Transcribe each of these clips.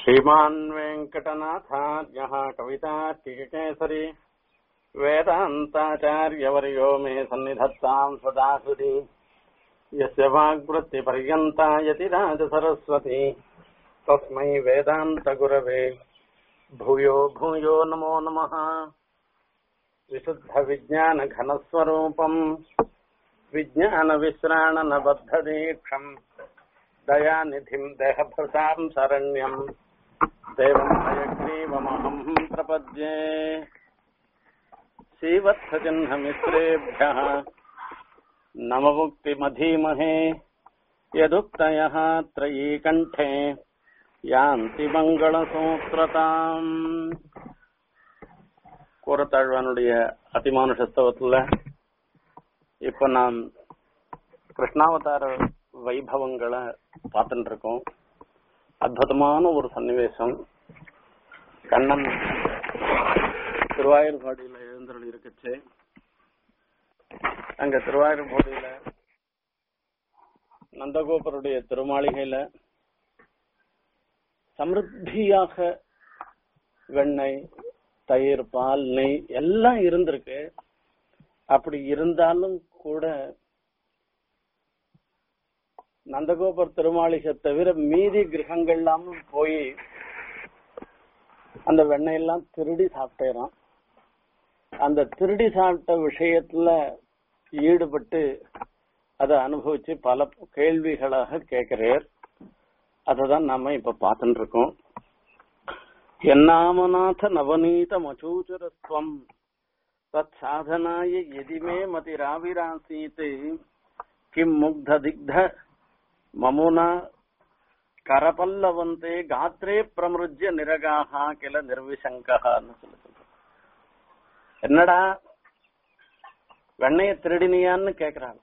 श्रीमान् वेङ्कटनाथार्यः कवितार्किककेसरी वेदान्ताचार्यवर्यो मे सन्निधत्ताम् सदा हृदि यस्य वाग्वृत्तिपर्यन्ता यतिराजसरस्वती तस्मै वेदान्तगुरवे भूयो भूयो नमो नमः विशुद्धविज्ञानघनस्वरूपम् विज्ञानविश्राणनबद्धदीक्षम् दयानिधिम् देहभृताम् शरण्यम् देवम् हयग्रीवमहम् प्रपद्ये श्रीवत्सजह्नमित्रेभ्यः नममुक्तिमधीमहे यदुक्तयः त्रयीकण्ठे யாந்தி மங்களசூத்திரதாம் கூறத்தாழ்வானுடைய அதிமானுஷஸ்தவத்துல இப்ப நாம் கிருஷ்ணாவதார வைபவங்களை பார்த்துட்டு இருக்கோம் அற்புதமான ஒரு சன்னிவேசம் கண்ணன் திருவாயூர்பாடியில எழுந்தருள் இருக்குச்சு அங்க திருவாயூர்பாடியில நந்தகோபருடைய திருமாளிகையில சமிருத்தியாக வெண்ணெய் தயிர் பால் நெய் எல்லாம் இருந்திருக்கு அப்படி இருந்தாலும் கூட நந்தகோபர் திருமாளிகை தவிர மீதி கிரகங்கள்லாமும் போய் அந்த வெண்ணெயெல்லாம் திருடி சாப்பிட்டேறான் அந்த திருடி சாப்பிட்ட விஷயத்துல ஈடுபட்டு அதை அனுபவிச்சு பல கேள்விகளாக கேட்கிறார் அததான் நாம இப்ப பார்த்துட்டு இருக்கோம் என்னாமநாத நவநீத மச்சூச்சரஸ்வம் தத் சாதனாய எதிமே மதிராவிராசீத் கிம் முக்த திக்த மமுனா கரபல்லவந்தே காத்ரே பிரமிருஜ்ய நிரகாகா கில நிர்விசங்கான்னு சொல்லி சொல்ற என்னடா வெண்ணைய திருடினியான்னு கேக்குறாங்க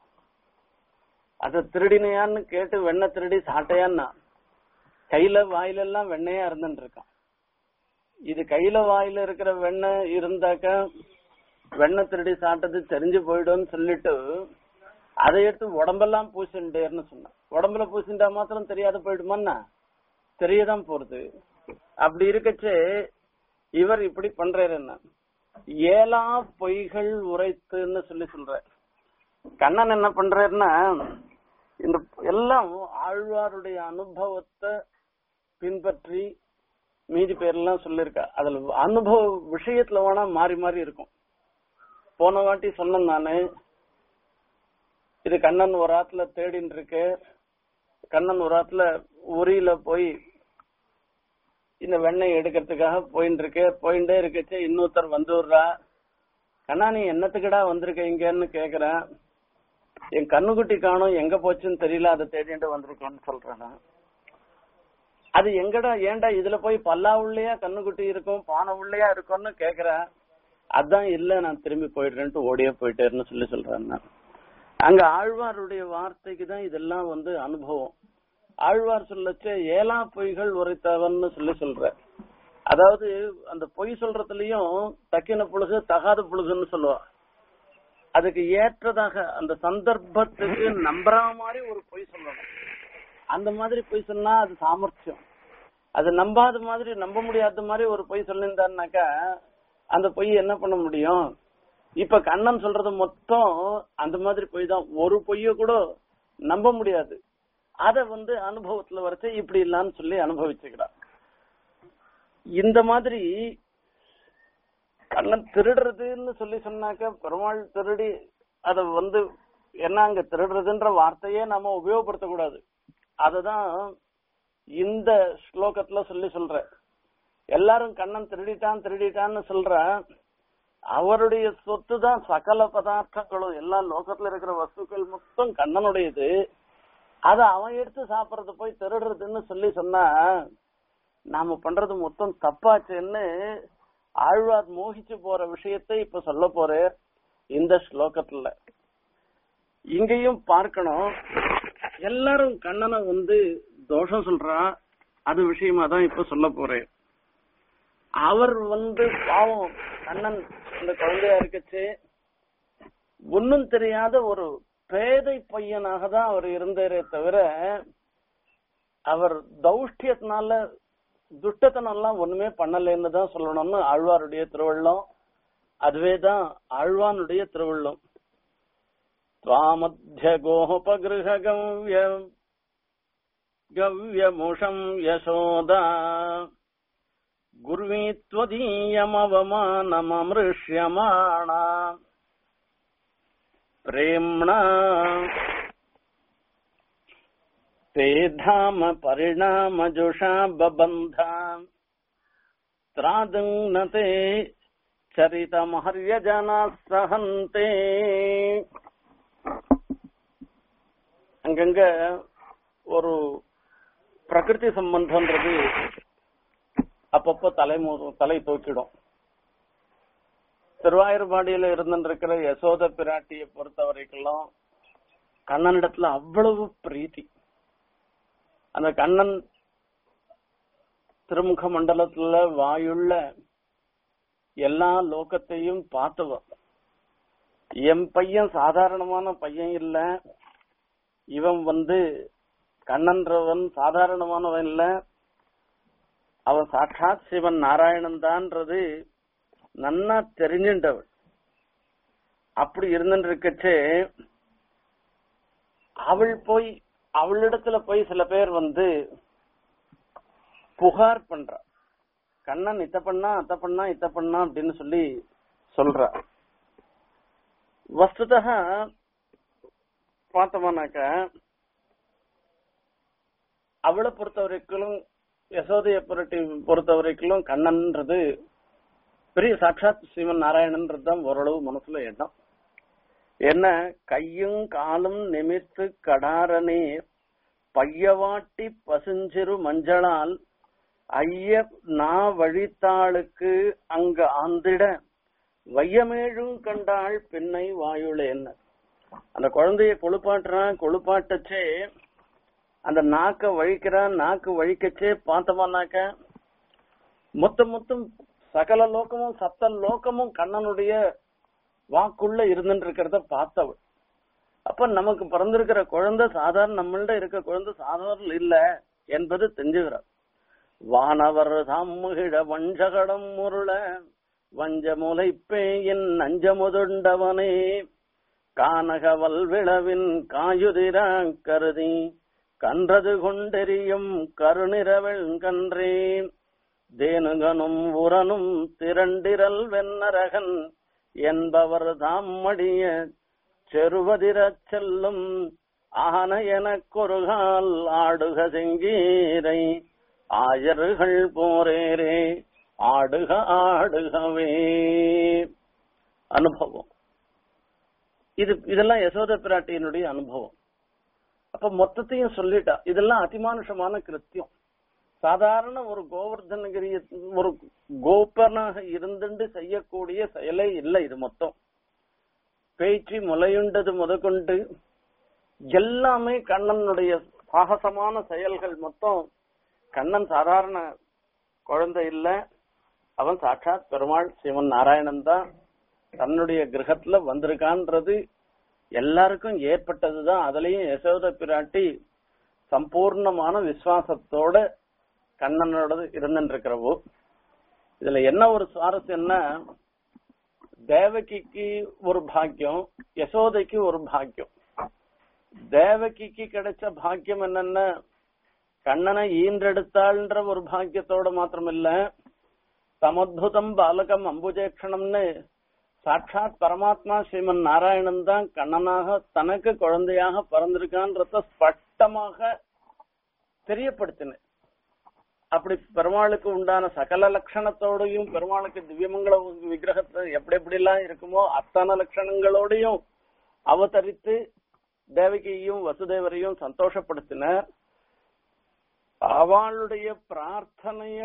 அத திருடினியான்னு கேட்டு வெண்ணெய் திருடி சாட்டையான்னா கையில வாயில எல்லாம் வெண்ணையா இருந்துட்டு இருக்கான் இது கையில வாயில இருக்கிற வெண்ணெய் இருந்தாக்க வெண்ணெய் திருடி சாப்பிட்டது தெரிஞ்சு போயிடும்னு சொல்லிட்டு அதை எடுத்து உடம்பெல்லாம் பூசிண்டேர்னு சொன்னான் உடம்புல பூசிண்டா மாத்திரம் தெரியாத போயிடுமான்னா தெரியதான் போறது அப்படி இருக்கச்சே இவர் இப்படி பண்றாரு என்ன ஏலா பொய்கள் உரைத்துன்னு சொல்லி சொல்ற கண்ணன் என்ன பண்றாருன்னா இந்த எல்லாம் ஆழ்வாருடைய அனுபவத்தை பின்பற்றி மீதி பேர்லாம் சொல்லிருக்கா அதுல அனுபவ விஷயத்துல வேணா மாறி மாறி இருக்கும் போன வாட்டி சொன்னேன் நானு இது கண்ணன் ஒரு ஆத்துல தேடின்னு இருக்கு கண்ணன் ஒரு ஆத்துல உரியில போய் இந்த வெண்ணெய் எடுக்கிறதுக்காக போயின்னு இருக்கு போயிட்டே இருக்கச்சே இன்னொருத்தர் வந்துடுறா கண்ணா நீ என்னத்துக்குடா வந்திருக்க இங்கன்னு கேக்குறேன் என் கண்ணுக்குட்டி காணும் எங்க போச்சுன்னு தெரியல அதை தேடிட்டு வந்திருக்கேன்னு சொல்றேன் அது எங்கடா ஏன்டா இதுல போய் பல்லா உள்ளையா கண்ணுக்குட்டி இருக்கும் பானை உள்ளையா இருக்கும்னு கேக்குறேன் அதான் இல்ல நான் திரும்பி போயிடுறேன்ட்டு ஓடியே போயிட்டேன்னு சொல்லி சொல்றேன் நான் அங்க ஆழ்வாருடைய வார்த்தைக்கு தான் இதெல்லாம் வந்து அனுபவம் ஆழ்வார் சொல்லச்சே ஏலா பொய்கள் உரைத்தவன்னு சொல்லி சொல்ற அதாவது அந்த பொய் சொல்றதுலயும் தக்கின புழுகு தகாத புழுகுன்னு சொல்லுவா அதுக்கு ஏற்றதாக அந்த சந்தர்ப்பத்துக்கு நம்புற மாதிரி ஒரு பொய் சொல்லணும் அந்த மாதிரி பொய் சொன்னா அது சாமர்த்தியம் அது நம்பாத மாதிரி நம்ப முடியாத மாதிரி ஒரு பொய் சொல்லியிருந்தாருனாக்கா அந்த பொய் என்ன பண்ண முடியும் இப்ப கண்ணன் சொல்றது மொத்தம் அந்த மாதிரி பொய் தான் ஒரு பொய்ய கூட நம்ப முடியாது அத வந்து அனுபவத்துல வரைச்சு இப்படி இல்லான்னு சொல்லி அனுபவிச்சுக்கிறான் இந்த மாதிரி கண்ணன் திருடுறதுன்னு சொல்லி சொன்னாக்க பெருமாள் திருடி அத வந்து என்ன அங்க திருடுறதுன்ற வார்த்தையே நாம உபயோகப்படுத்த கூடாது அததான் இந்த ஸ்லோகத்துல சொல்லி சொல்ற எல்லாரும் கண்ணன் திருடிட்டான் திருடிட்டான்னு சொல்ற அவருடைய சொத்து தான் சகல பதார்த்தங்களும் எல்லா லோகத்துல இருக்கிற வஸ்துக்கள் மொத்தம் கண்ணனுடையது அத அவன் எடுத்து சாப்பிடறது போய் திருடுறதுன்னு சொல்லி சொன்னா நாம பண்றது மொத்தம் தப்பாச்சுன்னு ஆழ்வார் மோகிச்சு போற விஷயத்தை இப்ப சொல்ல போற இந்த ஸ்லோகத்துல இங்கேயும் பார்க்கணும் எல்லாரும் கண்ணனை வந்து தோஷம் சொல்றா அது விஷயமா தான் இப்ப சொல்ல போறேன் அவர் வந்து பாவம் கண்ணன் இந்த குழந்தையா இருக்கச்சு ஒன்னும் தெரியாத ஒரு பேதை பையனாக தான் அவர் இருந்தாரே தவிர அவர் தௌஷ்டியத்தினால துஷ்டத்தனம் எல்லாம் ஒண்ணுமே பண்ணலைன்னு தான் சொல்லணும்னு ஆழ்வாருடைய திருவள்ளம் அதுவேதான் ஆழ்வானுடைய திருவள்ளம் त्वामध्य गोपगृहगव्य गव्यमुषम् यशोदा गुर्वी त्वदीयमवमानममृष्यमाणा प्रेम्णा ते धाम परिणामजुषा बबन्धा त्रादुङ्नते चरितमहर्यजनाः सहन्ते அங்கங்க ஒரு பிரகிருதி சம்பந்தம்ன்றது அப்பப்போ தலை தலை தூக்கிடும் திருவாயூர்பாடியில இருந்துருக்கிற யசோத பிராட்டியை பொறுத்த வரைக்கும் கண்ணனிடத்துல அவ்வளவு பிரீத்தி அந்த கண்ணன் திருமுக மண்டலத்துல வாயுள்ள எல்லா லோகத்தையும் பார்த்தவன் என் பையன் சாதாரணமான பையன் இல்ல இவன் வந்து கண்ணன்றவன் சாதாரணமானவன் இல்ல அவன் சாட்சாத் சிவன் நாராயணன் தான்றது நன்னா தெரிஞ்சின்றவள் அப்படி இருந்துட்டு இருக்கச்சே அவள் போய் அவளிடத்துல போய் சில பேர் வந்து புகார் பண்றா கண்ணன் இத்த பண்ணா அத்த பண்ணா இத்த பண்ணா அப்படின்னு சொல்லி சொல்றா வஸ்துதா பார்த்தோம்னாக்க அவளை பொறுத்த வரைக்கும் யசோதைய பொருட்டி பொறுத்த வரைக்கும் கண்ணன்ன்றது பெரிய சாட்சாத் ஸ்ரீமன் நாராயணன்றது தான் ஓரளவு மனசுல எண்ணம் என்ன கையும் காலும் நிமிர்த்து கடாரனே பையவாட்டி பசுஞ்சிறு மஞ்சளால் ஐய நா வழித்தாளுக்கு அங்க ஆந்திட வையமேழும் கண்டாள் பெண்ணை வாயுளேன்னு அந்த குழந்தைய கொழுப்பாட்டுறான் கொழுப்பாட்டச்சே அந்த நாக்க வழிக்கிறான் நாக்கு வழிக்கச்சே பார்த்தோம்னாக்க மொத்தம் மொத்தம் சகல லோகமும் சப்த லோகமும் கண்ணனுடைய வாக்குள்ள இருந்துட்டு இருக்கிறத பார்த்தவள் அப்ப நமக்கு பிறந்திருக்கிற குழந்தை சாதாரண நம்மள்ட இருக்க குழந்தை சாதாரண இல்ல என்பது தெரிஞ்சுகிறார் வானவர் தாமுகிழ வஞ்சகடம் முருள வஞ்ச முலைப்பே என் நஞ்சமுதுண்டவனே கானகவல் விளவின் காயுதிரா கருதி கன்றது கொண்டெறியும் கருநிறவெள் கன்றே தேனுகனும் உரனும் திரண்டிரல் வெண்ணரகன் என்பவர் தாம்மடிய செருவதிரச் செல்லும் ஆன எனக்கொருகால் ஆடுக செங்கீரை ஆயர்கள் போரேரே ஆடுக ஆடுகவே அனுபவம் இது இதெல்லாம் யசோத பிராட்டியினுடைய அனுபவம் அப்ப மொத்தத்தையும் சொல்லிட்டா இதெல்லாம் அதிமானுஷமான கிருத்தியம் சாதாரண ஒரு கோவர்தனகிரிய ஒரு கோபனாக இருந்துட்டு செய்யக்கூடிய செயலே இல்லை இது மொத்தம் பேச்சு முளையுண்டது முதற்கொண்டு எல்லாமே கண்ணனுடைய சாகசமான செயல்கள் மொத்தம் கண்ணன் சாதாரண குழந்தை இல்ல அவன் சாட்சாத் பெருமாள் சிவன் நாராயணன் தான் தன்னுடைய கிரகத்துல வந்திருக்கான்றது எல்லாருக்கும் ஏற்பட்டதுதான் அதுலயும் யசோத பிராட்டி சம்பூர்ணமான விசுவாசத்தோட கண்ணனோட இருந்துருக்கிறவோ இதுல என்ன ஒரு சுவாரஸ்யம்னா தேவகிக்கு ஒரு பாக்கியம் யசோதைக்கு ஒரு பாக்கியம் தேவகிக்கு கிடைச்ச பாக்கியம் என்னன்னா கண்ணனை ஈன்றெடுத்தாள்ன்ற ஒரு பாக்கியத்தோட மாத்திரமில்ல சமத்புதம் பாலகம் அம்புஜேக்ஷணம்னு சாட்சாத் பரமாத்மா ஸ்ரீமன் நாராயணன் தான் கண்ணனாக தனக்கு குழந்தையாக பிறந்திருக்கான்றத ஸ்பஷ்டமாக தெரியப்படுத்தின அப்படி பெருமாளுக்கு உண்டான சகல லட்சணத்தோடையும் பெருமாளுக்கு திவ்யமங்கள விக்கிரகத்தை எப்படி எப்படி எல்லாம் இருக்குமோ அத்தனை லட்சணங்களோடையும் அவதரித்து தேவகியையும் வசுதேவரையும் சந்தோஷப்படுத்தினார் அவளுடைய பிரார்த்தனைய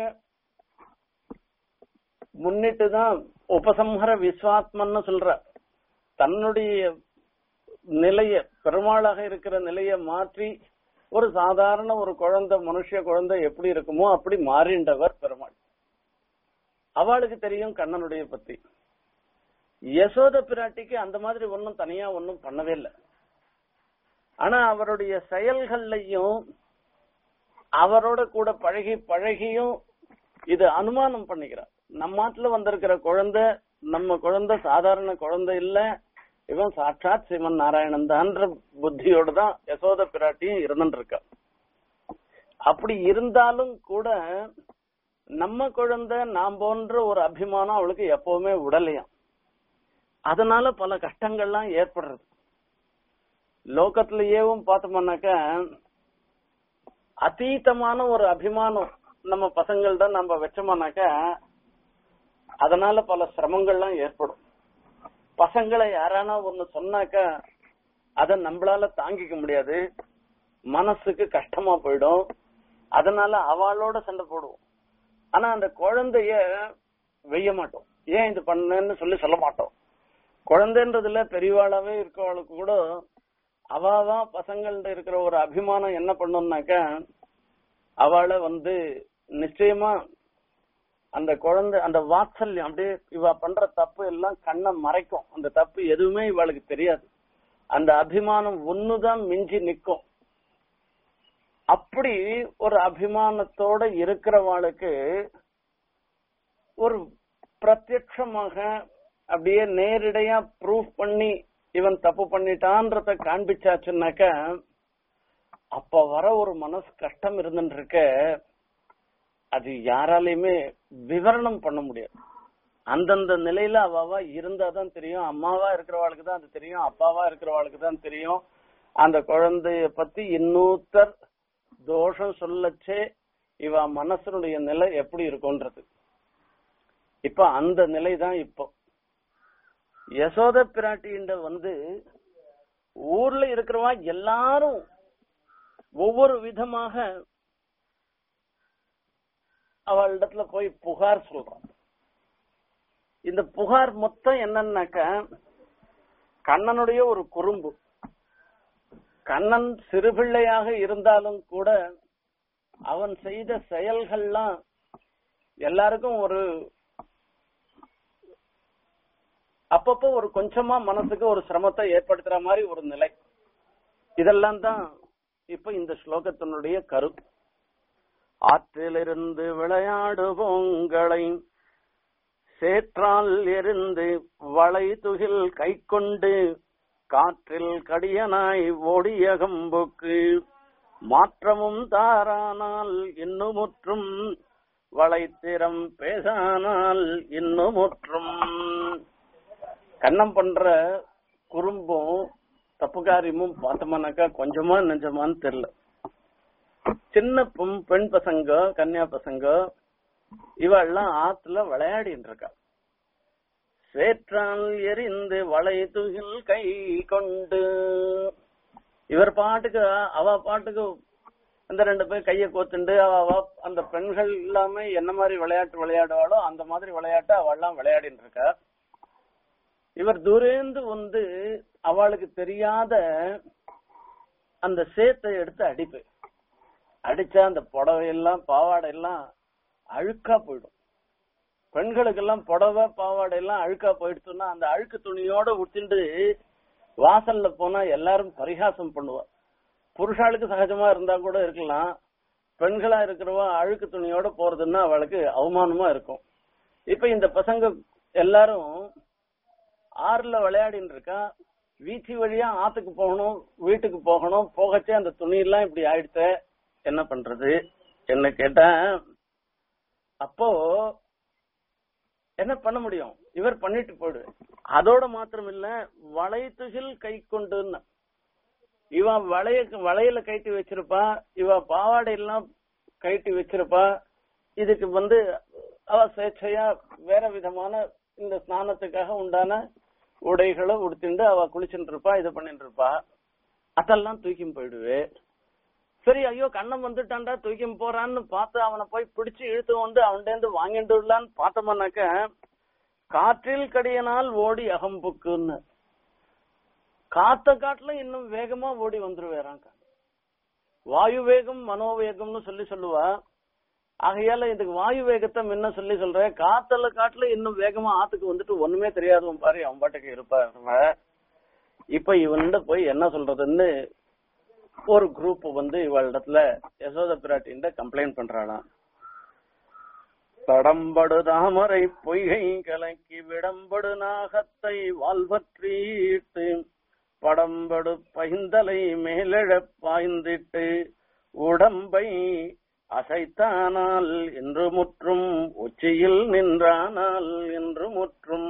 முன்னிட்டு தான் உபசம்ஹர விஸ்வாத்மன்னு சொல்ற தன்னுடைய நிலைய பெருமாளாக இருக்கிற நிலைய மாற்றி ஒரு சாதாரண ஒரு குழந்தை மனுஷ குழந்தை எப்படி இருக்குமோ அப்படி மாறிண்டவர் பெருமாள் அவளுக்கு தெரியும் கண்ணனுடைய பத்தி யசோத பிராட்டிக்கு அந்த மாதிரி ஒன்னும் தனியா ஒன்னும் பண்ணவே இல்லை ஆனா அவருடைய செயல்கள்லையும் அவரோட கூட பழகி பழகியும் இது அனுமானம் பண்ணிக்கிறான் நம்ம நாட்டுல வந்திருக்கிற குழந்தை நம்ம குழந்தை சாதாரண குழந்தை இல்ல இவன் சாட்சாத் சிவன் நாராயணன் தான்ற புத்தியோட தான் யசோத பிராட்டியும் இருந்துட்டு இருக்கா அப்படி இருந்தாலும் கூட நம்ம குழந்தை நாம் போன்ற ஒரு அபிமானம் அவளுக்கு எப்பவுமே உடலையாம் அதனால பல கஷ்டங்கள்லாம் ஏற்படுறது லோகத்திலேயேவும் பார்த்தோம்னாக்கா அதீதமான ஒரு அபிமானம் நம்ம பசங்கள்ட நம்ம வச்சோம்னாக்கா அதனால பல சிரமங்கள்லாம் ஏற்படும் பசங்களை யாரானா ஒண்ணு சொன்னாக்கா அத நம்மளால தாங்கிக்க முடியாது மனசுக்கு கஷ்டமா போயிடும் அதனால அவளோட சண்டை போடுவோம் ஆனா அந்த குழந்தைய வெய்ய மாட்டோம் ஏன் இது பண்ணேன்னு சொல்லி சொல்ல மாட்டோம் குழந்தைன்றதுல பெரியவாளாவே இருக்கவளுக்கு கூட அவாவா பசங்கள்ட்ட இருக்கிற ஒரு அபிமானம் என்ன பண்ணும்னாக்கா அவளை வந்து நிச்சயமா அந்த குழந்தை அந்த வாத்சல்யம் அப்படியே இவ பண்ற தப்பு எல்லாம் கண்ணை மறைக்கும் அந்த தப்பு எதுவுமே இவளுக்கு தெரியாது அந்த அபிமானம் ஒண்ணுதான் மிஞ்சி நிக்கும் அப்படி ஒரு அபிமானத்தோட இருக்கிறவாளுக்கு ஒரு பிரத்யட்சமாக அப்படியே நேரடியா ப்ரூஃப் பண்ணி இவன் தப்பு பண்ணிட்டான்றத காண்பிச்சாச்சுன்னாக்க அப்ப வர ஒரு மனசு கஷ்டம் இருந்துட்டு இருக்க அது யாராலையுமே விவரணம் பண்ண முடியாது அந்தந்த நிலையில அவாவா இருந்தாதான் தெரியும் அம்மாவா இருக்கிறவாளுக்கு தான் அது தெரியும் அப்பாவா இருக்கிறவாளுக்கு தான் தெரியும் அந்த குழந்தைய பத்தி இன்னொருத்தர் தோஷம் சொல்லச்சே இவ மனசனுடைய நிலை எப்படி இருக்கும்ன்றது இப்ப அந்த நிலை தான் இப்போ யசோத பிராட்டின்ற வந்து ஊர்ல இருக்கிறவா எல்லாரும் ஒவ்வொரு விதமாக அவளிடத்துல போய் புகார் சொல்றான் இந்த புகார் மொத்தம் என்னன்னாக்க கண்ணனுடைய ஒரு குறும்பு கண்ணன் சிறுபிள்ளையாக இருந்தாலும் கூட அவன் செய்த செயல்கள்லாம் எல்லாருக்கும் ஒரு அப்பப்போ ஒரு கொஞ்சமா மனசுக்கு ஒரு சிரமத்தை ஏற்படுத்துற மாதிரி ஒரு நிலை இதெல்லாம் தான் இப்ப இந்த ஸ்லோகத்தினுடைய கரு ஆற்றிலிருந்து விளையாடுவோங்களை சேற்றால் எரிந்து வளை துகில் கை கொண்டு காற்றில் கடியனாய் ஓடிய கம்புக்கு மாற்றமும் தாரானால் இன்னுமுற்றும் வளைத்திறம் பேசானால் இன்னுமுற்றும் கண்ணம் பண்ற குறும்பும் தப்புக்காரியமும் பார்த்தோம்னாக்கா கொஞ்சமா நெஞ்சமான்னு தெரியல சின்ன பொம்- பெண் பசங்க கன்னியா பசங்க இவெல்லாம் ஆத்துல விளையாடின்னு இருக்கா சேற்றால் எரிந்து வளை துகில் கை கொண்டு இவர் பாட்டுக்கு அவ பாட்டுக்கு அந்த ரெண்டு பேர் கைய கோத்துண்டு அவ அவ அந்த பெண்கள் எல்லாமே என்ன மாதிரி விளையாட்டு விளையாடுவாளோ அந்த மாதிரி விளையாட்டு அவெல்லாம் விளையாடின்னு இருக்கா இவர் தூரேந்து வந்து அவளுக்கு தெரியாத அந்த சேத்தை எடுத்து அடிப்பு அடிச்சா அந்த புடவை எல்லாம் பாவாடை எல்லாம் அழுக்கா போயிடும் பெண்களுக்கெல்லாம் புடவை பாவாடை எல்லாம் அழுக்கா போயிடுச்சுன்னா அந்த அழுக்கு துணியோட உடுத்திண்டு வாசல்ல போனா எல்லாரும் பரிகாசம் பண்ணுவா புருஷாளுக்கு சகஜமா இருந்தா கூட இருக்கலாம் பெண்களா இருக்கிறவா அழுக்கு துணியோட போறதுன்னா அவளுக்கு அவமானமா இருக்கும் இப்ப இந்த பசங்க எல்லாரும் ஆறுல விளையாடின்னு இருக்கா வீச்சு வழியா ஆத்துக்கு போகணும் வீட்டுக்கு போகணும் போகச்சே அந்த துணி எல்லாம் இப்படி ஆயிடுச்சே என்ன பண்றது என்ன கேட்டேன் அப்போ என்ன பண்ண முடியும் இவர் பண்ணிட்டு போயிடு அதோட மாத்திரம் இல்ல வளைத்துகில் கை கொண்டுன்னு இவன் வளைய வளையல கைட்டி வச்சிருப்பா இவ பாவாடை எல்லாம் கைட்டி வச்சிருப்பா இதுக்கு வந்து அவ ஸ்வேച്ഛையா வேற விதமான இந்த ஸ்நானத்துக்காக உண்டான உடைகளை உடுத்திண்டு அவ குளிச்சுட்டு இருப்பா இது பண்ணிட்டு இருப்பா அதெல்லாம் தூக்கி போயிடுவே சரி ஐயோ கண்ணன் வந்துட்டான்டா தூக்கி போறான்னு பார்த்து அவனை போய் பிடிச்சு இழுத்து வந்து அவன்கிட்ட இருந்து வாங்கிட்டு விடலான்னு பார்த்தோம்னாக்க காற்றில் கடியனால் ஓடி அகம்புக்குன்னு காத்த காட்டுல இன்னும் வேகமா ஓடி வந்துருவேறாங்க வாயு வேகம் மனோவேகம்னு சொல்லி சொல்லுவா ஆகையால இதுக்கு வாயு வேகத்தை முன்ன சொல்லி சொல்றேன் காத்தல காட்டுல இன்னும் வேகமா ஆத்துக்கு வந்துட்டு ஒண்ணுமே தெரியாதவன் பாரு அவன் பாட்டுக்கு இருப்பாருங்க இப்ப இவன்கிட்ட போய் என்ன சொல்றதுன்னு ஒரு குரூப் வந்து இவளிடத்துல யசோத பிராட்டின் கம்ப்ளைண்ட் பண்றாளாம் தடம்படு தாமரை பொய்கை கலக்கி விடம்படு நாகத்தை வாழ்வற்றீட்டு படம்படு பைந்தலை மேலெழப் பாய்ந்திட்டு உடம்பை அசைத்தானால் என்று முற்றும் உச்சியில் நின்றானால் என்று முற்றும்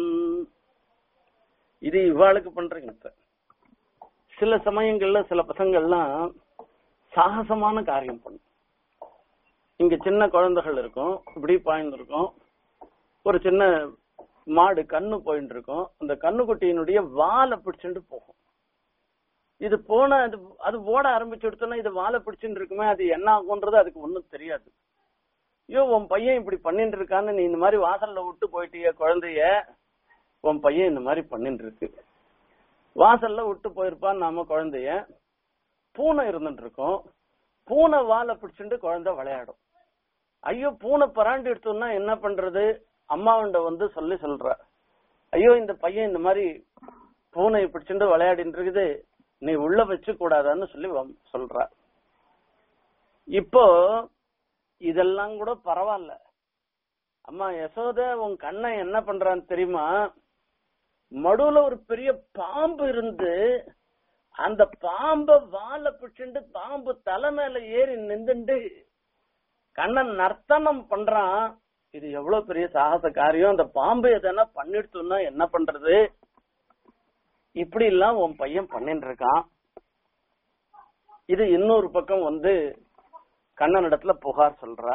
இது இவாளுக்கு பண்றீங்க இப்ப சில சமயங்கள்ல சில பசங்கள்லாம் சாகசமான காரியம் பண்ணும் இங்க சின்ன குழந்தைகள் இருக்கும் இப்படி பாய்ந்திருக்கும் ஒரு சின்ன மாடு கண்ணு போயிட்டு இருக்கும் அந்த கண்ணுக்குட்டியினுடைய வாலை பிடிச்சிட்டு போகும் இது போன அது அது ஓட ஆரம்பிச்சு எடுத்தோன்னா இது வாழை பிடிச்சிட்டு இருக்குமே அது என்ன ஆகுன்றது அதுக்கு ஒண்ணும் தெரியாது ஐயோ உன் பையன் இப்படி பண்ணிட்டு இருக்கான்னு நீ இந்த மாதிரி வாசல்ல விட்டு போயிட்டிய குழந்தைய உன் பையன் இந்த மாதிரி பண்ணிட்டு இருக்கு வாசல்ல விட்டு போயிருப்பான் நாம குழந்தைய பூனை இருந்துட்டு இருக்கோம் பூனை வாழை பிடிச்சிட்டு குழந்தை விளையாடும் ஐயோ பூனை பராண்டி எடுத்தோம்னா என்ன பண்றது அம்மாவண்ட வந்து சொல்லி சொல்ற ஐயோ இந்த பையன் இந்த மாதிரி பூனை பிடிச்சிட்டு விளையாடிட்டு இருக்குது நீ உள்ள வச்சு கூடாதான்னு சொல்லி வம்- சொல்ற இப்போ இதெல்லாம் கூட பரவாயில்ல அம்மா யசோத உன் கண்ணன் என்ன பண்றான்னு தெரியுமா மடுவுல ஒரு பெரிய பாம்பு இருந்து அந்த பாம்ப வாழை பிடிச்சிட்டு பாம்பு தலை மேல ஏறி நின்றுண்டு கண்ணன் நர்த்தனம் பண்றான் இது எவ்வளவு பெரிய சாகச காரியம் அந்த பாம்பு எதனா பண்ணிடுத்துன்னா என்ன பண்றது இப்படி எல்லாம் உன் பையன் பண்ணிட்டு இருக்கான் இது இன்னொரு பக்கம் வந்து கண்ணனிடத்துல புகார் சொல்றா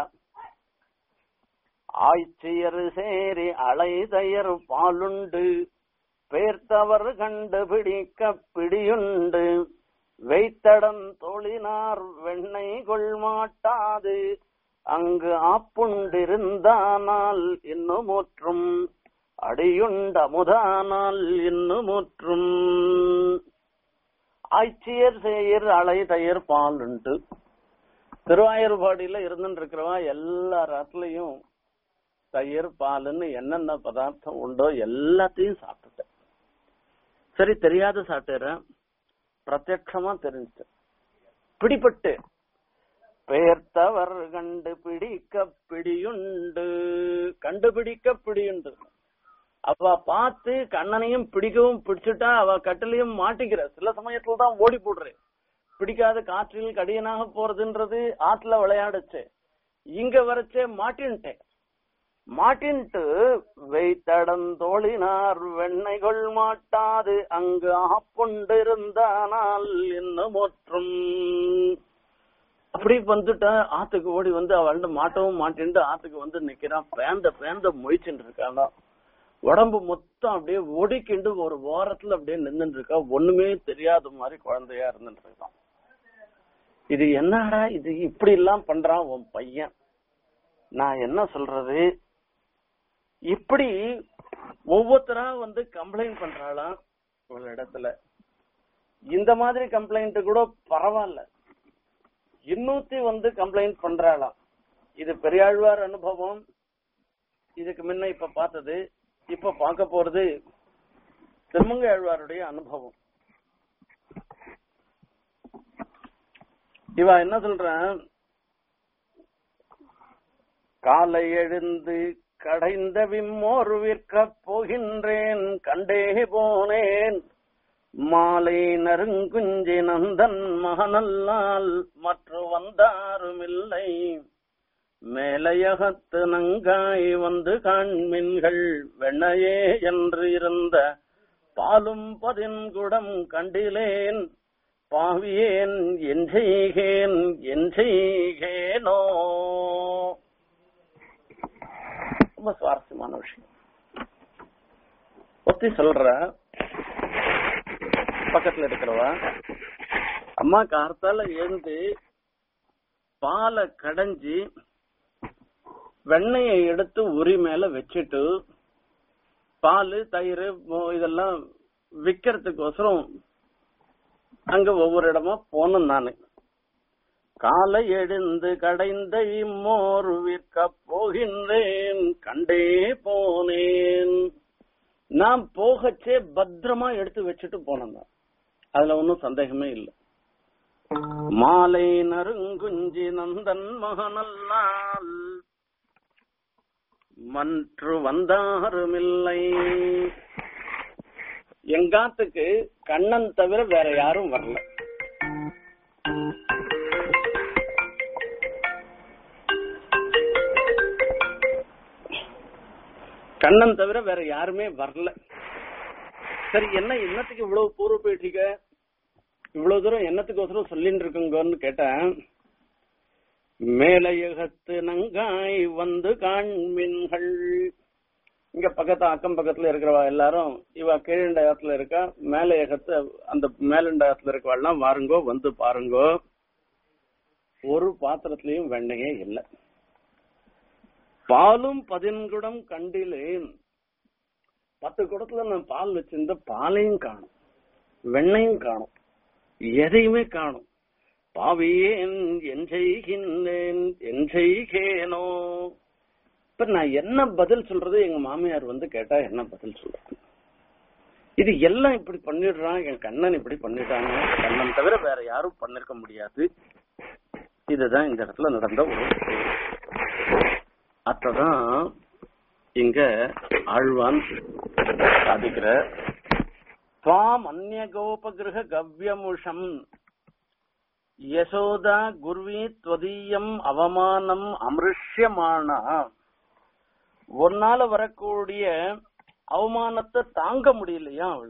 ஆய்ச்சியர் சேரி அலைதயர் பாலுண்டு பேர்த்தவர் கண்டுபிடிக்க பிடியுண்டு வைத்தடம் தோழினார் வெண்ணை கொள்மாட்டாது அங்கு ஆப்புண்டிருந்தானால் இன்னும் முற்றும் அடியுண்ட அமுதானால் இன்னும் முற்றும் ஆய்ச்சியர் சேயர் அலை தயர் பாலுண்டு திருவாயூர்பாடியில இருந்துட்டு இருக்கிறவன் எல்லா ராத்துலயும் தயிர் பாலுன்னு என்னென்ன பதார்த்தம் உண்டோ எல்லாத்தையும் சாப்பிட்டுட்டேன் சரி தெரியாத சாப்பிட்டுறேன் பிரத்யட்சமா தெரிஞ்சுட்டேன் பிடிபட்டு பெயர்த்தவர் கண்டுபிடிக்க பிடியுண்டு கண்டுபிடிக்க பிடியுண்டு அவ பார்த்து கண்ணனையும் பிடிக்கவும் பிடிச்சுட்டா அவ கட்டிலையும் மாட்டிக்கிற சில சமயத்துல தான் ஓடி போடுறேன் பிடிக்காத காற்றில் கடியனாக போறதுன்றது ஆத்துல விளையாடுச்சு இங்க வரச்சே மாட்டின்ட்டேன் மாட்டின்ட்டு வைத்தடம் தோழினார் வெண்ணைகள் மாட்டாது அங்கு ஆப்புண்டிருந்தானால் இன்னும் முற்றும் அப்படி வந்துட்டா ஆத்துக்கு ஓடி வந்து அவள்கிட்ட மாட்டவும் மாட்டின்ட்டு ஆத்துக்கு வந்து நிக்கிறான் பேந்த பேந்த மொய்ச்சுட்டு இருக்கானா உடம்பு மொத்தம் அப்படியே ஒடிக்கிண்டு ஒரு ஓரத்துல அப்படியே நின்னுட்டு இருக்கா ஒண்ணுமே தெரியாத மாதிரி குழந்தையா இருந்துட்டு இருக்கான் இது என்னடா இது இப்படி எல்லாம் பண்றான் உன் பையன் நான் என்ன சொல்றது இப்படி ஒவ்வொருத்தரா வந்து கம்ப்ளைண்ட் பண்றாளாம் ஒரு இடத்துல இந்த மாதிரி கம்ப்ளைண்ட் கூட பரவாயில்ல இன்னூத்தி வந்து கம்ப்ளைண்ட் பண்றாளாம் இது பெரியாழ்வார் அனுபவம் இதுக்கு முன்ன இப்ப பார்த்தது இப்ப பார்க்க போறது திருமங்கை ஆழ்வாருடைய அனுபவம் இவ என்ன சொல்றான் காலை எழுந்து கடைந்த விம்மோர் விற்கப் போகின்றேன் கண்டே போனேன் மாலை நறுங்குஞ்சி நந்தன் மகனல்லால் மற்ற வந்தாருமில்லை மேலையகத்து நங்காய் வந்து காண்மின்கள் வெண்ணையே என்று இருந்த பாலும் பதின்குடம் கண்டிலேன் பாவியேன் என் செய்கேன் என் செய்கேனோ ரொம்ப சுவாரஸ்யமான விஷயம் ஒத்தி சொல்ற பக்கத்துல இருக்கிறவா அம்மா கார்த்தால எழுந்து பாலை கடைஞ்சி வெண்ணெயை எடுத்து உரி மேல வச்சுட்டு பால் தயிர் மோ- இதெல்லாம் விக்கிறதுக்கோசரம் அங்க ஒவ்வொரு இடமா போனேன் நானு காலை எழுந்து கடைந்த இம்மோர் விற்க போகின்றேன் கண்டே போனேன் நான் போகச்சே பத்திரமா எடுத்து வச்சுட்டு போனேன் நான். அதுல ஒன்னும் சந்தேகமே இல்லை மாலை நறுங்குஞ்சி நந்தன் மகனல்லால் மற்று வந்தாருமில்லை எங்காத்துக்கு கண்ணன் தவிர வேற யாரும் வரல கண்ணன் தவிர வேற யாருமே வரல சரி என்ன என்னத்துக்கு இவ்வளவு பூர்வ பேட்டிக்க இவ்வளவு தூரம் என்னத்துக்கோசரம் சொல்லிட்டு இருக்குங்கன்னு கேட்டேன் மேலையகத்து நங்காய் வந்து காண்மின்கள் இங்க பக்கத்து அக்கம் பக்கத்துல இருக்கிறவா எல்லாரும் இவ கீழண்டயத்துல இருக்கா மேலையகத்து அந்த மேலண்டயத்துல இருக்கவாள்லாம் வாருங்கோ வந்து பாருங்கோ ஒரு பாத்திரத்திலயும் வெண்ணையே இல்லை பாலும் பதின்குடம் கண்டிலேன் பத்து குடத்துல நான் பால் வச்சிருந்த பாலையும் காணும் வெண்ணையும் காணும் எதையுமே காணும் பாவியேன் என் செய்கின்றேன் என் செய்கேனோ இப்ப நான் என்ன பதில் சொல்றது எங்க மாமியார் வந்து கேட்டா என்ன பதில் சொல்றது இது எல்லாம் இப்படி பண்ணிடுறான் என் கண்ணன் இப்படி பண்ணிட்டாங்க கண்ணன் தவிர வேற யாரும் பண்ணிருக்க முடியாது இதுதான் இந்த இடத்துல நடந்த ஒரு அத்ததான் இங்க ஆழ்வான் சாதிக்கிற துவாம் அந்நிய கோபகிரக கவ்யமுஷம் யசோதா குருவி துவதீயம் அவமானம் அமிருஷ்யமானா ஒன்னால வரக்கூடிய அவமானத்தை தாங்க முடியலையா அவள்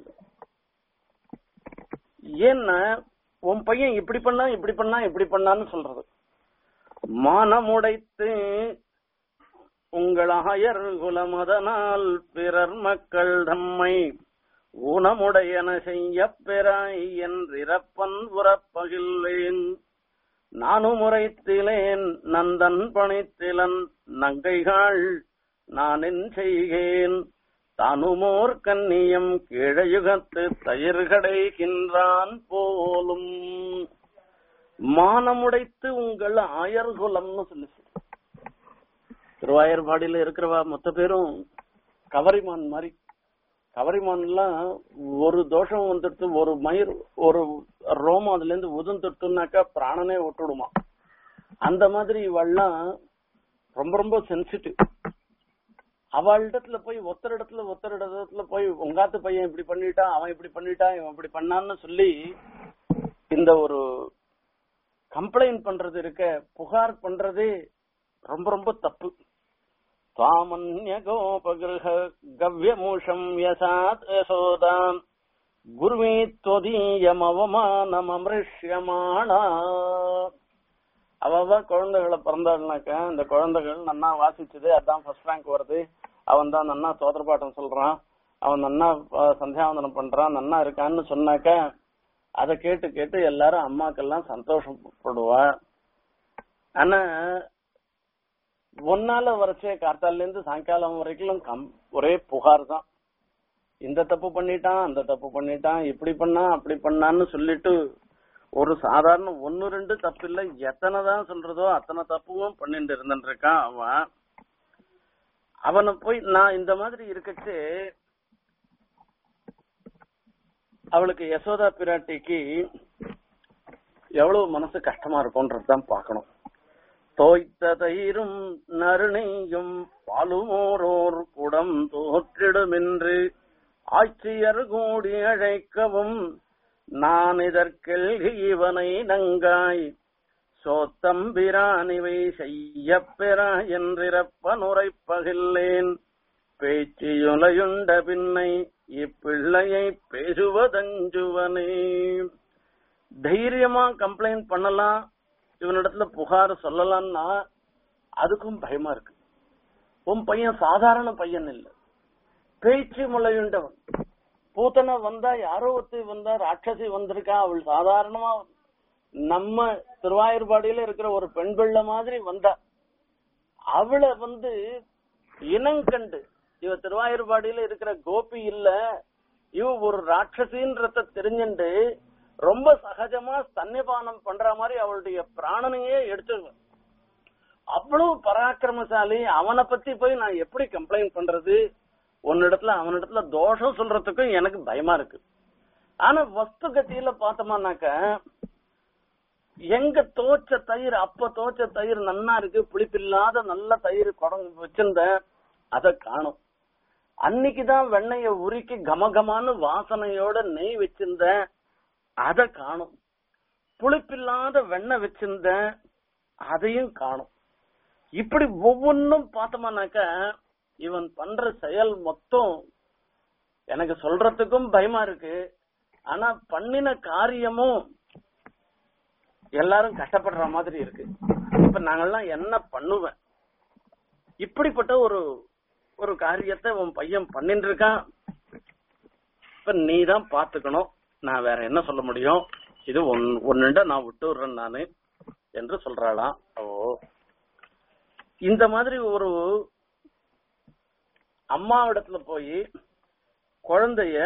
ஏன்னா உன் பையன் இப்படி பண்ணா இப்படி பண்ணா இப்படி பண்ணான்னு சொல்றது மானமுடைத்து உங்கள் ஆயர் குலமதனால் பிறர் மக்கள் தம்மை ஊனமுடையன செய்ய பெறாய் என்றிறப்பன் உறப்பகில்லேன் நானும் உரைத்திலேன் நந்தன் பணித்திலன் நங்கைகள் நான் என் செய்கேன் தானுமோர் கன்னியம் கீழயுகத்து தயிர் கடைகின்றான் போலும் மானமுடைத்து உங்கள் ஆயர்குலம்னு சொல்லி திருவாயர்பாடியில இருக்கிறவா மொத்த பேரும் கவரிமான் மாதிரி கவரிமான்லாம் ஒரு தோஷம் வந்துடுத்து ஒரு மயிர் ஒரு ரோமம் அதுல இருந்து உதுந்துட்டுனாக்கா பிராணனே விட்டுடுமா அந்த மாதிரி இவள்லாம் ரொம்ப ரொம்ப சென்சிட்டிவ் அவளிடத்துல போய் ஒத்தர் இடத்துல ஒத்தர் இடத்துல போய் உங்காத்து பையன் இப்படி பண்ணிட்டான் அவன் இப்படி பண்ணிட்டான் இவன் இப்படி பண்ணான்னு சொல்லி இந்த ஒரு கம்ப்ளைண்ட் பண்றது இருக்க புகார் பண்றதே ரொம்ப ரொம்ப தப்பு त्वामन्य गोपगृह गव्यमूषम् यसात् यशोदाम् குருவே தொதீயமவமானமமிருஷ்யமானா அவ குழந்தைகளை பிறந்தாள்னாக்க இந்த குழந்தைகள் நன்னா வாசிச்சது அதான் ஃபர்ஸ்ட் ரேங்க் வருது அவன் தான் நன்னா சோதர பாட்டம் சொல்றான் அவன் நன்னா அஹ், சந்தியாவந்தனம் பண்றான் நன்னா இருக்கான்னு சொன்னாக்க அதை கேட்டு கேட்டு எல்லாரும் அம்மாக்கெல்லாம் சந்தோஷப்படுவா ஆனா ஒன்னால வரைச்சே கார்த்தால இருந்து சாயங்காலம் வரைக்கும் கம் ஒரே புகார் தான் இந்த தப்பு பண்ணிட்டான் அந்த தப்பு பண்ணிட்டான் இப்படி பண்ணா அப்படி பண்ணான்னு சொல்லிட்டு ஒரு சாதாரண ஒன்னு ரெண்டு தப்பு இல்ல எத்தனை தான் சொல்றதோ அத்தனை தப்பும் பண்ணிட்டு இருந்துட்டு இருக்கான் அவன் அவனை போய் நான் இந்த மாதிரி இருக்கச்சு அவளுக்கு யசோதா பிராட்டிக்கு எவ்வளவு மனசு கஷ்டமா இருக்கும்ன்றதுதான் பார்க்கணும் தோய்த்த தயிரும் நறுநெய்யும் பாலுமோரோர் குடம் தோற்றிடுமென்று ஆட்சியர் கூடி அழைக்கவும் நான் இதற்கெல்கி இவனை நங்காய் சோத்தம்பிரானிவை செய்யப் பெறா என்றிறப்ப நுரைப்பகில்லேன் பேச்சியுலையுண்ட பின்னை இப்பிள்ளையை பேசுவதஞ்சுவனே தைரியமா கம்ப்ளைண்ட் பண்ணலாம் இவனிடத்துல புகார் சொல்லலாம்னா அதுக்கும் பயமா இருக்கு உன் பையன் சாதாரண பையன் இல்ல பேச்சு முளையுண்டவன் பூத்தனை வந்தா யாரோ ஒருத்தி வந்தா ராட்சசி வந்திருக்கா அவள் சாதாரணமா நம்ம திருவாயூர்பாடியில இருக்கிற ஒரு பெண் பிள்ளை மாதிரி வந்தா அவளை வந்து இனங்கண்டு இவ திருவாயூர்பாடியில இருக்கிற கோபி இல்ல இவ ஒரு ராட்சசின்றத தெரிஞ்சுண்டு ரொம்ப சகஜமா ஸ்தன்யபானம் பண்ற மாதிரி அவளுடைய பிராணனையே எடுத்துருவேன் அவ்வளவு பராக்கிரமசாலி அவனை பத்தி போய் நான் எப்படி கம்ப்ளைண்ட் பண்றது உன்னிடத்துல அவனிடத்துல தோஷம் சொல்றதுக்கும் எனக்கு பயமா இருக்கு ஆனா வஸ்து கத்தியில பார்த்தோம்னாக்க எங்க தோச்ச தயிர் அப்ப தோச்ச தயிர் நன்னா இருக்கு புளிப்பில்லாத நல்ல தயிர் குடங்கு வச்சிருந்தேன் அத காணும் அன்னைக்குதான் வெண்ணெய உருக்கி கமகமான வாசனையோட நெய் வச்சிருந்தேன் அத காணும் புளிப்பில்லாத வெண்ணெய் வச்சிருந்தேன் அதையும் காணும் இப்படி ஒவ்வொன்னும் பார்த்தோம்னாக்க இவன் பண்ற செயல் மொத்தம் எனக்கு சொல்றதுக்கும் பயமா இருக்கு ஆனா பண்ணின காரியமும் எல்லாரும் கஷ்டப்படுற மாதிரி இருக்கு இப்ப நாங்கெல்லாம் என்ன பண்ணுவேன் இப்படிப்பட்ட ஒரு ஒரு காரியத்தை உன் பையன் பண்ணிட்டு இருக்கான் இப்ப நீ தான் பாத்துக்கணும் நான் வேற என்ன சொல்ல முடியும் இது ஒன் ஒன்னுண்ட நான் விட்டு விடுறேன் நானு என்று சொல்றாளாம் ஓ இந்த மாதிரி ஒரு அம்மாவிடத்துல போய் குழந்தைய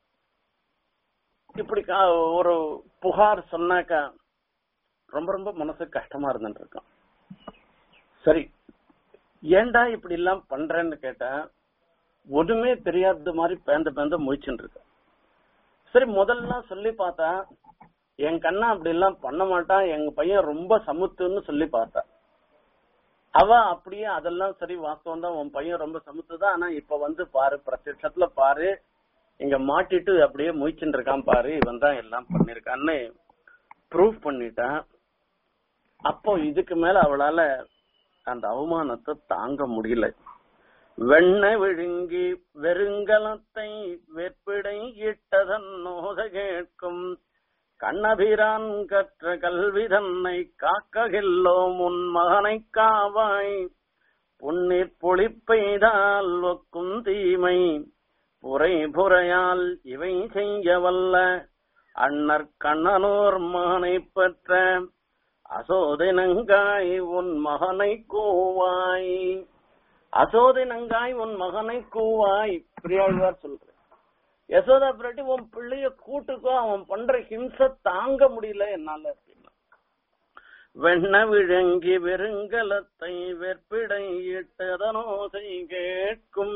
இப்படி கா- ஒரு புகார் சொன்னாக்கா ரொம்ப ரொம்ப மனசுக்கு கஷ்டமா இருந்துட்டு இருக்கான் சரி ஏன்டா இப்படி எல்லாம் பண்றேன்னு கேட்டா ஒண்ணுமே தெரியாத மாதிரி பேந்த பேந்த முழிச்சுட்டு இருக்க சரி முதல்ல சொல்லி பார்த்தா என் கண்ணா அப்படி எல்லாம் பண்ண மாட்டான் எங்க பையன் ரொம்ப சமுத்துன்னு சொல்லி பார்த்தா அவ அப்படியே அதெல்லாம் சரி வாஸ்தவம் தான் உன் பையன் ரொம்ப சமுத்துதான் ஆனா இப்ப வந்து பாரு பிரத்யட்சத்துல பாரு இங்க மாட்டிட்டு அப்படியே முயச்சுட்டு இருக்கான் பாரு இவன் தான் எல்லாம் பண்ணிருக்கான்னு ப்ரூவ் பண்ணிட்டான் அப்போ இதுக்கு மேல அவளால அந்த அவமானத்தை தாங்க முடியல வெண்ணெய் விழுங்கி வெறுங்கலத்தை வெற்பிடை இட்டதன் நோத கேட்கும் கண்ணபிரான் கற்ற கல்வி தன்னை காக்ககில்லோம் உன் மகனை காவாய் புன்னிற் பொழிப்பெய்தால் ஒக்கும் தீமை புரை புரையால் இவை செய்ய வல்ல அண்ணற் கண்ணனோர் மகனை பெற்ற அசோதினங்காய் உன் மகனை கூவாய் அசோதினங்காய் உன் மகனை கூவாய் பிரியாழ்வார் சொல்ற யசோதா பிராட்டி உன் பிள்ளைய கூட்டுக்கோ அவன் பண்ற ஹிம்ச தாங்க முடியல என்னால அப்படின்னா வெண்ண விழுங்கி வெறுங்கலத்தை வெற்பிடை இட்டதனோசை கேட்கும்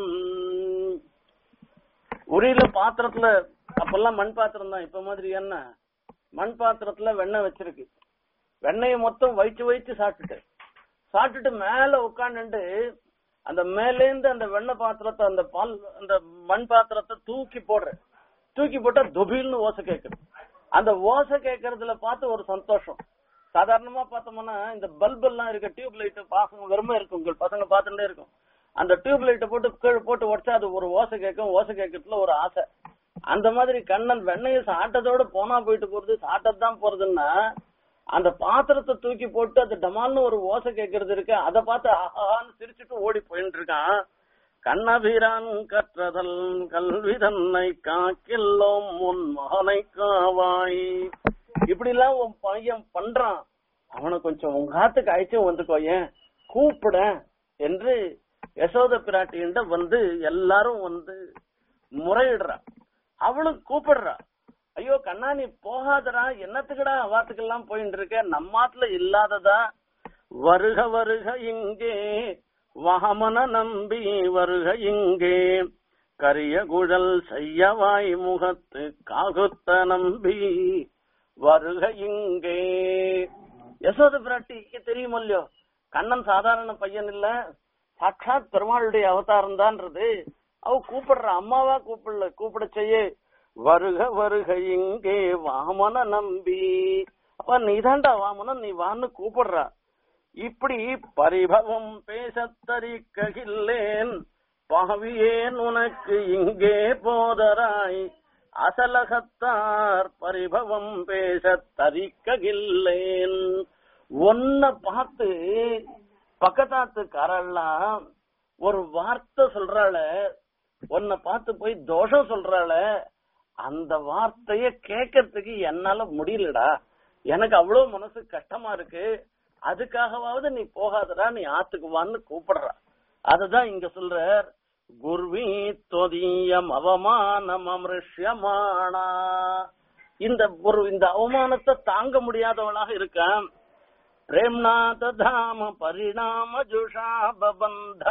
உரியில பாத்திரத்துல அப்பெல்லாம் மண் பாத்திரம் தான் இப்ப மாதிரி என்ன மண் பாத்திரத்துல வெண்ணெய் வச்சிருக்கு வெண்ணெயை மொத்தம் வயிற்று வயிற்று சாப்பிட்டுட்டு சாப்பிட்டுட்டு மேல உட்காந்துட்டு அந்த மேலேந்து அந்த வெண்ணெய் பாத்திரத்தை அந்த பால் அந்த மண் பாத்திரத்தை தூக்கி போடுற தூக்கி போட்டா துபில்னு ஓசை கேக்குது அந்த ஓசை கேட்கறதுல பார்த்து ஒரு சந்தோஷம் சாதாரணமா பார்த்தோம்னா இந்த பல்ப் எல்லாம் இருக்க டியூப் லைட் பசங்க வெறுமை இருக்கும் உங்கள் பசங்க பார்த்துட்டே இருக்கும் அந்த டியூப் லைட்டை போட்டு கீழே போட்டு உடச்சா அது ஒரு ஓசை கேட்கும் ஓசை கேட்கறதுல ஒரு ஆசை அந்த மாதிரி கண்ணன் வெண்ணையை சாப்பிட்டதோட போனா போயிட்டு போறது சாப்பிட்டதுதான் போறதுன்னா அந்த பாத்திரத்தை தூக்கி போட்டு அது டமால்னு ஒரு ஓசை கேட்கறது இருக்கு அதை பார்த்து ஆஹான்னு சிரிச்சுட்டு ஓடி போயிட்டு இருக்கான் கண்ணபிரான் கற்றதல் கல்வி தன்னை காக்கில்லோம் உன் மகனை காவாய் இப்படி எல்லாம் உன் பையன் பண்றான் அவனை கொஞ்சம் உங்க ஆத்துக்கு அழைச்சும் வந்துக்கோ ஏன் கூப்பிட என்று யசோத பிராட்டியிட்ட வந்து எல்லாரும் வந்து முறையிடுறா அவளும் கூப்பிடுறா ஐயோ கண்ணா நீ போகாதடா என்னத்துக்குடா அவாத்துக்கெல்லாம் போயிட்டு இருக்க நம்மாத்துல இல்லாததா வருக வருக இங்கே வாமன நம்பி வருக இங்கே கரிய குழல் செய்யவாய் முகத்து காகுத்த நம்பி வருக இங்கே யசோத பிராட்டிக்கு தெரியும் இல்லையோ கண்ணன் சாதாரண பையன் இல்ல சாட்சாத் பெருமாளுடைய அவதாரம் தான்றது அவ கூப்பிடுற அம்மாவா கூப்பிடல கூப்பிட செய்ய வருக வருக இங்கே வாமன நம்பி அப்ப நீதாண்டா வாமனன் நீ வான்னு கூப்பிடுறா இப்படி பரிபவம் பேசத்தரிக்ககில்லேன் பாவியேன் உனக்கு இங்கே போதராய் அசலகத்தார் பரிபவம் பேசத் தரிக்ககில்லேன் ஒன்ன பார்த்து பக்கத்தாத்துக்காரெல்லாம் ஒரு வார்த்தை சொல்றாள உன்னை பார்த்து போய் தோஷம் சொல்றாள அந்த வார்த்தைய கேட்கறதுக்கு என்னால முடியலடா எனக்கு அவ்வளவு மனசு கஷ்டமா இருக்கு அதுக்காகவாவது நீ போகாதடா நீ ஆத்துக்கு வான்னு கூப்பிடுறா அதுதான் இங்க சொல்ற குர்வி தொதியம் அவமானம் அமிருஷ்யமானா இந்த ஒரு இந்த அவமானத்தை தாங்க முடியாதவனாக இருக்கான் பிரேம்னா ததாம பரிணாம ஜுஷா பபந்த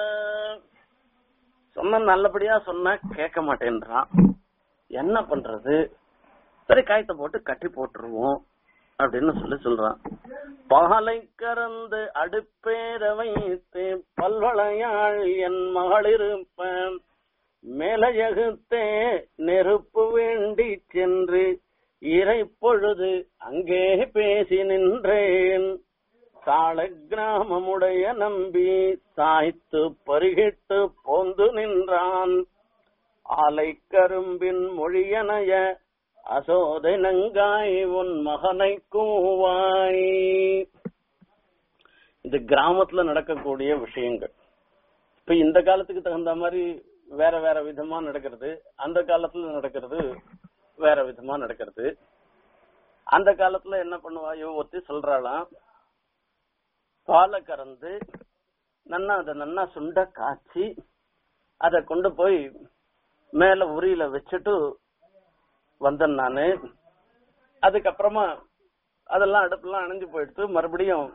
சொன்ன நல்லபடியா சொன்னா கேட்க மாட்டேன்றான் என்ன பண்றது சரி காயத்தை போட்டு கட்டி போட்டுருவோம் அப்படின்னு சொல்லி சொல்றான் பாலை கறந்து அடுப்பேற வைத்து பல்வளையாள் என் மகளிருப்ப மேலையகுத்தே நெருப்பு வேண்டி சென்று இறை பொழுது அங்கே பேசி நின்றேன் சால கிராமமுடைய நம்பி சாய்த்து பருகிட்டு போந்து நின்றான் ஆலை கரும்பின் மொழியனைய அசோதை நங்காய் உன் மகனை கூவாய் இது கிராமத்துல நடக்கக்கூடிய விஷயங்கள் இப்ப இந்த காலத்துக்கு தகுந்த மாதிரி வேற வேற விதமா நடக்கிறது அந்த காலத்துல நடக்கிறது வேற விதமா நடக்கிறது அந்த காலத்துல என்ன பண்ணுவா இவ ஒருத்தி சொல்றாளாம் பாலை கறந்து நன்னா அதை நன்னா சுண்ட காய்ச்சி அதை கொண்டு போய் மேல உரியில வச்சுட்டு வந்தேன் நானு அதுக்கப்புறமா அதெல்லாம் அடுப்பெல்லாம் அணைஞ்சு போயிடுத்து மறுபடியும்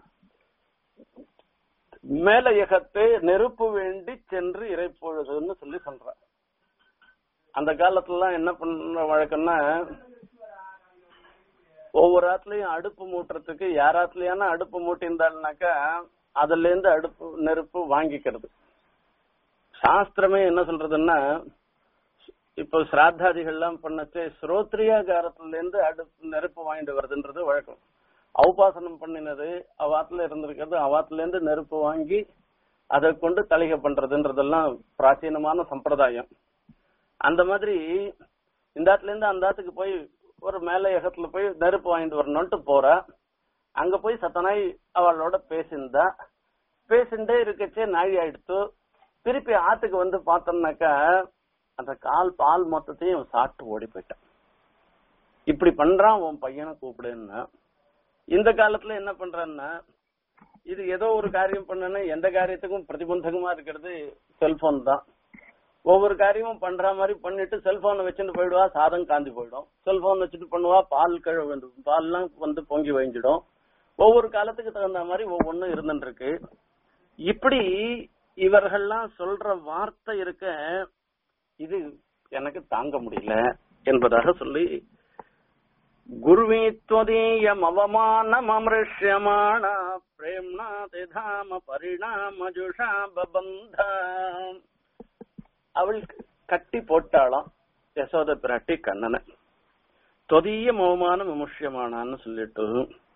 மேல எகத்து நெருப்பு வேண்டி சென்று இறைப்பொழுதுன்னு சொல்லி சொல்ற அந்த காலத்துலலாம் என்ன பண்ண வழக்கம்னா ஒவ்வொரு ஆத்துலயும் அடுப்பு மூட்டுறதுக்கு யார் ஆத்துலயான அடுப்பு மூட்டியிருந்தாள்னாக்கா அதுல இருந்து அடுப்பு நெருப்பு வாங்கிக்கிறது சாஸ்திரமே என்ன சொல்றதுன்னா இப்போ சிராத்தாதிகள்லாம் பண்ணச்சு ஸ்ரோத்ரியாகாரத்துல இருந்து அடுப்பு நெருப்பு வாங்கிட்டு வருதுன்றது வழக்கம் அவுபாசனம் பண்ணினது அவாத்துல இருந்திருக்கிறது அவாத்துல இருந்து நெருப்பு வாங்கி அதை கொண்டு தளிகை பண்றதுன்றதெல்லாம் பிராச்சீனமான சம்பிரதாயம் அந்த மாதிரி இந்த ஆத்துல இருந்து அந்த ஆத்துக்கு போய் ஒரு மேல ஏகத்துல போய் நெருப்பு வாங்கிட்டு வரணும்ட்டு போறா அங்க போய் சத்தனாய் அவளோட பேசியிருந்தா பேசிண்டே இருக்கச்சே நாழி ஆயிடுத்து திருப்பி ஆத்துக்கு வந்து பார்த்தோம்னாக்கா அந்த கால் பால் மொத்தத்தையும் சாப்பிட்டு ஓடி போயிட்டான் இப்படி பண்றான் உன் பையனை கூப்பிடுன்னா இந்த காலத்துல என்ன பண்றான்னா இது ஏதோ ஒரு காரியம் பண்ணனா எந்த காரியத்துக்கும் பிரதிபந்தகமா இருக்கிறது செல்போன் தான் ஒவ்வொரு காரியமும் பண்ற மாதிரி பண்ணிட்டு செல்போனை வச்சுட்டு போயிடுவா சாதம் காந்தி போயிடும் செல்போன் வச்சுட்டு பண்ணுவா பால் கழுவ பால்லாம் வந்து பொங்கி வழிஞ்சிடும் ஒவ்வொரு காலத்துக்கு தகுந்த மாதிரி ஒவ்வொன்றும் இருந்துட்டு இருக்கு இப்படி இவர்கள்லாம் சொல்ற வார்த்தை இருக்க இது எனக்கு தாங்க முடியல என்பதாக சொல்லி குருவீத்வதீயம் அவமானம் அமிருஷ்யமான பிரேம்னா திதாம பரிணாம ஜுஷா பபந்த அவள் கட்டி போட்டாளாம் யசோத பிராட்டி கண்ணனை தொதிய அவமானம் விமுஷ்யமானான்னு சொல்லிட்டு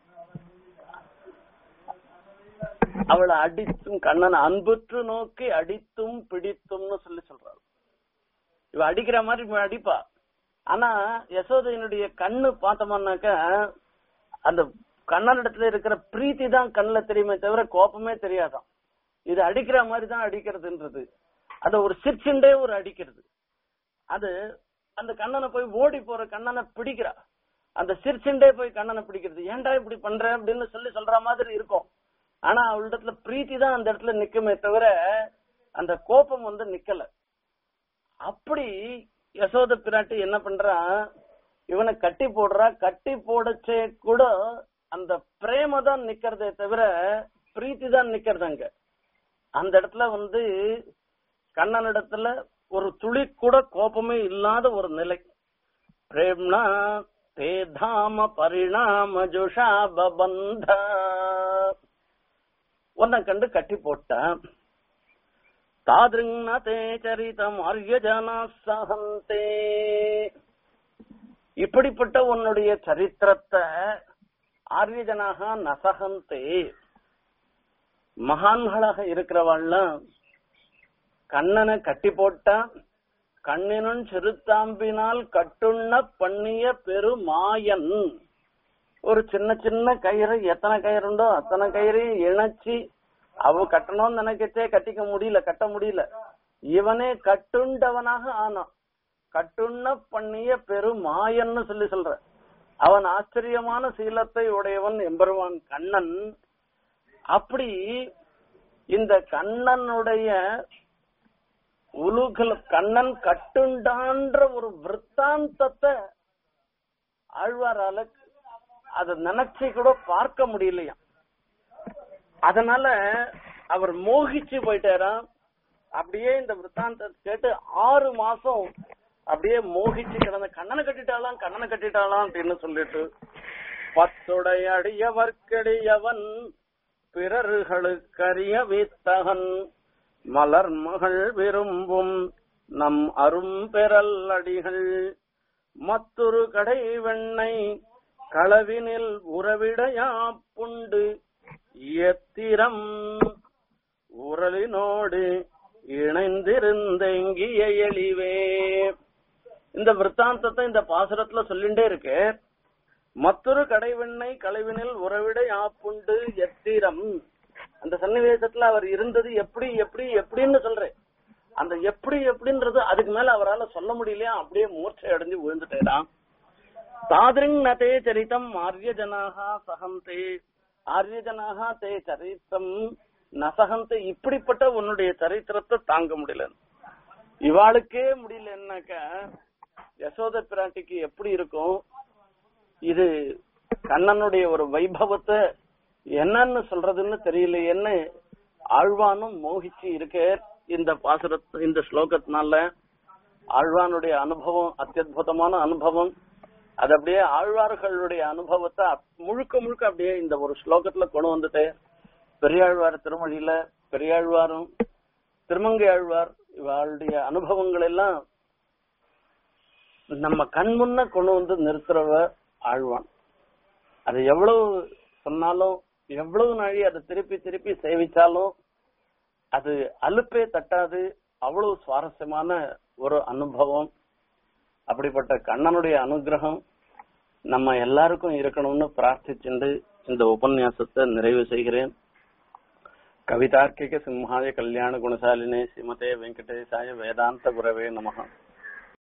அவளை அடித்தும் கண்ணனை அன்புற்று நோக்கி அடித்தும் பிடித்தும்னு சொல்லி சொல்றாள் இவ அடிக்கிற மாதிரி இவ அடிப்பா ஆனா யசோதையினுடைய கண்ணு பார்த்தோம்னாக்க அந்த கண்ணனிடத்துல இருக்கிற பிரீத்தி தான் கண்ணுல தெரியுமே தவிர கோபமே தெரியாதான் இது அடிக்கிற மாதிரி தான் அடிக்கிறதுன்றது அது ஒரு சிற்சிண்டே ஒரு அடிக்கிறது அது அந்த கண்ணனை போய் ஓடி போற கண்ணனை பிடிக்கிறா அந்த சிற்சிண்டே போய் கண்ணனை பிடிக்கிறது ஏன்டா இப்படி பண்ற அப்படின்னு சொல்லி சொல்ற மாதிரி இருக்கும் ஆனா அவளிடத்துல பிரீத்தி தான் அந்த இடத்துல நிக்குமே தவிர அந்த கோபம் வந்து நிக்கல அப்படி யசோத பிராட்டி என்ன பண்றா இவனை கட்டி போடுறா கட்டி போடச்சே கூட அந்த பிரேம தான் நிக்கிறதே தவிர பிரீத்தி தான் நிக்கிறது அங்க அந்த இடத்துல வந்து கண்ணனிடத்துல ஒரு துளி கூட கோபமே இல்லாத ஒரு நிலை பிரேம்னா தேதாம பரிணாம ஜுஷா பபந்த உன்னை கண்டு கட்டி போட்டான் தாதிருங்ன தே சரிதம் அர்யஜனா சகந்தே இப்படிப்பட்ட உன்னுடைய சரித்திரத்தை ஆரியஜனாக நசகந்தே மகான்களாக இருக்கிறவாள்லாம் கண்ணனை கட்டி போட்டா கண்ணினும் சிறுத்தாம்பினால் கட்டுண்ண பண்ணிய பெருமாயன் ஒரு சின்ன சின்ன கயிறு எத்தனை கயிறு உண்டோ அத்தனை கயிறையும் இணைச்சி அவ கட்டணும்னு நினைக்கச்சே கட்டிக்க முடியல கட்ட முடியல இவனே கட்டுண்டவனாக ஆனான் கட்டுண்ண பண்ணிய பெருமாயன்னு சொல்லி சொல்ற அவன் ஆச்சரியமான சீலத்தை உடையவன் எம்பெருவான் கண்ணன் அப்படி இந்த கண்ணனுடைய உலுகல் கண்ணன் கட்டுண்டான்ற ஒரு விற்த்தாந்தத்தை ஆழ்வாரால அதை நினைச்சு கூட பார்க்க முடியலையா அதனால அவர் மோகிச்சு போயிட்டாராம் அப்படியே இந்த விற்த்தாந்தத்தை கேட்டு ஆறு மாசம் அப்படியே மோகிச்சு கிடந்த கண்ணனை கட்டிட்டாலாம் கண்ணனை கட்டிட்டாலாம் அப்படின்னு சொல்லிட்டு பத்துடை அடியவர்க்கடியவன் பிறர்களுக்கரிய வித்தகன் மலர் மகள் விரும்பும் நம் அரும் பெறல் அடிகள் மற்றொரு கடை வெண்ணை களவினில் உறவிடையா புண்டு எத்திரம் உரலினோடு இணைந்திருந்தெங்கிய எளிவே இந்த விற்த்தாந்தத்தை இந்த பாசுரத்துல சொல்லிண்டே இருக்கு மற்றொரு கடைவெண்ணை களைவினில் உறவிடை ஆப்புண்டு எத்திரம் அந்த சன்னிவேசத்துல அவர் இருந்தது எப்படி எப்படி எப்படின்னு சொல்றேன் அந்த எப்படி எப்படின்றது அதுக்கு மேல அவரால் சொல்ல முடியலையா அப்படியே மூர்ச்சை அடைஞ்சு விழுந்துட்டேடான் தாதிரிங் நதே சரிதம் ஆரிய ஜனாகா சகந்தே ஆரிய ஜனாகா தே சரித்தம் நசகந்தே இப்படிப்பட்ட உன்னுடைய சரித்திரத்தை தாங்க முடியல இவாளுக்கே முடியலன்னாக்க யசோத பிராட்டிக்கு எப்படி இருக்கும் இது கண்ணனுடைய ஒரு வைபவத்தை என்னன்னு சொல்றதுன்னு தெரியலையேன்னு ஆழ்வானும் மோகிச்சு இருக்க இந்த பாசுர இந்த ஸ்லோகத்தினால ஆழ்வானுடைய அனுபவம் அத்தியுதமான அனுபவம் அது அப்படியே ஆழ்வார்களுடைய அனுபவத்தை அப்- முழுக்க முழுக்க அப்படியே இந்த ஒரு ஸ்லோகத்துல கொண்டு வந்துட்டு பெரியாழ்வார் திருமொழியில பெரியாழ்வாரும் திருமங்கை ஆழ்வார் இவளுடைய அனுபவங்கள் எல்லாம் நம்ம கண் முன்ன கொண்டு வந்து நிறுத்துறவ ஆழ்வான் அது எவ்வளவு சொன்னாலும் எவ்வளவு நாழி அதை திருப்பி திருப்பி சேவிச்சாலும் அது அலுப்பே தட்டாது அவ்வளவு சுவாரஸ்யமான ஒரு அனுபவம் அப்படிப்பட்ட கண்ணனுடைய அனுகிரகம் நம்ம எல்லாருக்கும் இருக்கணும்னு பிரார்த்திச்சுண்டு இந்த உபன்யாசத்தை நிறைவு செய்கிறேன் கவிதார்க்கிக சிம்ஹாய கல்யாண குணசாலினே ஸ்ரீமதே வெங்கடேசாய வேதாந்த குரவே நமக